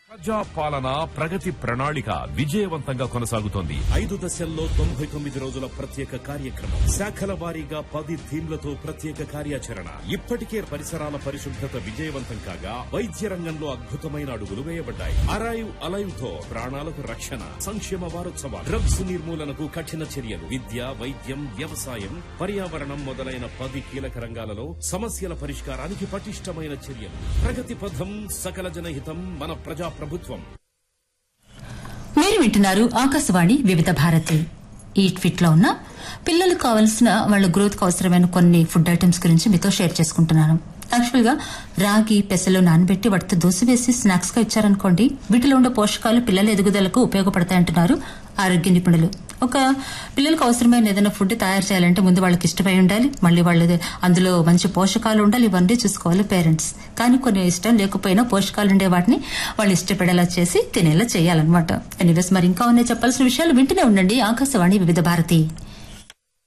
ప్రజా పాలన ప్రగతి ప్రణాళిక విజయవంతంగా కొనసాగుతోంది ఐదు దశల్లో తొంభై తొమ్మిది రోజుల ప్రత్యేక కార్యక్రమం శాఖల వారీగా పది థీమ్లతో ప్రత్యేక కార్యాచరణ ఇప్పటికే పరిసరాల పరిశుభ్రత విజయవంతం కాగా వైద్య రంగంలో అద్భుతమైన అడుగులు వేయబడ్డాయి అరైవ్ అలైవ్ తో ప్రాణాలకు రక్షణ సంక్షేమ వారోత్సవాలు డ్రగ్స్ నిర్మూలనకు కఠిన చర్యలు విద్య వైద్యం వ్యవసాయం పర్యావరణం మొదలైన పది కీలక రంగాలలో సమస్యల పరిష్కారానికి పటిష్టమైన చర్యలు ప్రగతి పథం సకల జనహితం మన ప్రజా ప్రభుత్వం మీరు వింటున్నారు ఆకాశవాణి వివిధ భారతి ఈ ట్వీట్ లో ఉన్న పిల్లలకు కావలసిన వాళ్ళ గ్రోత్ కు అవసరమైన కొన్ని ఫుడ్ ఐటమ్స్ గురించి మీతో షేర్ చేసుకుంటున్నాను యాక్చువల్ గా రాగి పెసలు నానబెట్టి వాటితో దోశ వేసి స్నాక్స్ గా ఇచ్చారనుకోండి వీటిలో ఉండే పోషకాలు పిల్లల ఎదుగుదలకు ఉపయోగపడతాయంటున్నారు ఆరోగ్య నిపుణులు ఒక పిల్లలకు అవసరమైన ఏదైనా ఫుడ్ తయారు చేయాలంటే ముందు వాళ్ళకి ఇష్టమై ఉండాలి మళ్ళీ వాళ్ళది అందులో మంచి పోషకాలు ఉండాలి ఇవన్నీ చూసుకోవాలి పేరెంట్స్ కానీ కొన్ని ఇష్టం లేకపోయినా పోషకాలు ఉండే వాటిని వాళ్ళు ఇష్టపడేలా చేసి తినేలా చేయాలన్నమాట ఎనీవేస్ మరి ఇంకా ఉన్నాయి చెప్పాల్సిన విషయాలు వింటూనే ఉండండి ఆకాశవాణి వివిధ భారతి